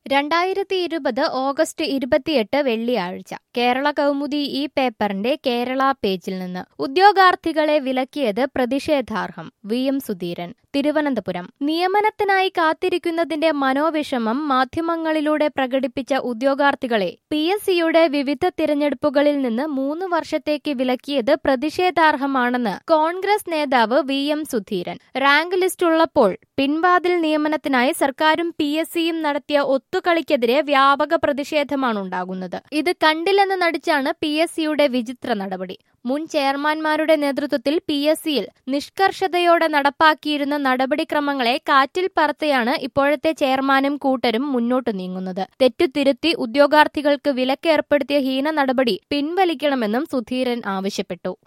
രണ്ടായിരത്തി ഇരുപത് ഓഗസ്റ്റ് ഇരുപത്തിയെട്ട് വെള്ളിയാഴ്ച കേരള കൗമുദി ഈ പേപ്പറിന്റെ കേരള പേജിൽ നിന്ന് ഉദ്യോഗാർത്ഥികളെ വിലക്കിയത് പ്രതിഷേധാർഹം വി എം സുധീരൻ തിരുവനന്തപുരം നിയമനത്തിനായി കാത്തിരിക്കുന്നതിന്റെ മനോവിഷമം മാധ്യമങ്ങളിലൂടെ പ്രകടിപ്പിച്ച ഉദ്യോഗാർത്ഥികളെ പി എസ് സിയുടെ വിവിധ തിരഞ്ഞെടുപ്പുകളിൽ നിന്ന് മൂന്ന് വർഷത്തേക്ക് വിലക്കിയത് പ്രതിഷേധാർഹമാണെന്ന് കോൺഗ്രസ് നേതാവ് V M Sudheeran rank list ഉള്ളപ്പോൾ പിൻവാതിൽ നിയമനത്തിനായി സർക്കാരും പി എസ് സിയും നടത്തിയ ഒത്തുകളിക്കെതിരെ വ്യാപക പ്രതിഷേധമാണുണ്ടാകുന്നത് ഇത് കണ്ടില്ലെന്ന് നടിച്ചാണ് പി എസ് സിയുടെ വിചിത്ര നടപടി മുൻ ചെയർമാൻമാരുടെ നേതൃത്വത്തിൽ പി എസ് സിയിൽ നിഷ്കർഷതയോടെ നടപ്പാക്കിയിരുന്ന നടപടിക്രമങ്ങളെ കാറ്റിൽ പറത്തിയാണ് ഇപ്പോഴത്തെ ചെയർമാനും കൂട്ടരും മുന്നോട്ടു നീങ്ങുന്നത് തെറ്റുതിരുത്തി ഉദ്യോഗാർത്ഥികൾക്ക് വിലക്കേർപ്പെടുത്തിയ ഹീന നടപടി പിൻവലിക്കണമെന്നും സുധീരൻ ആവശ്യപ്പെട്ടു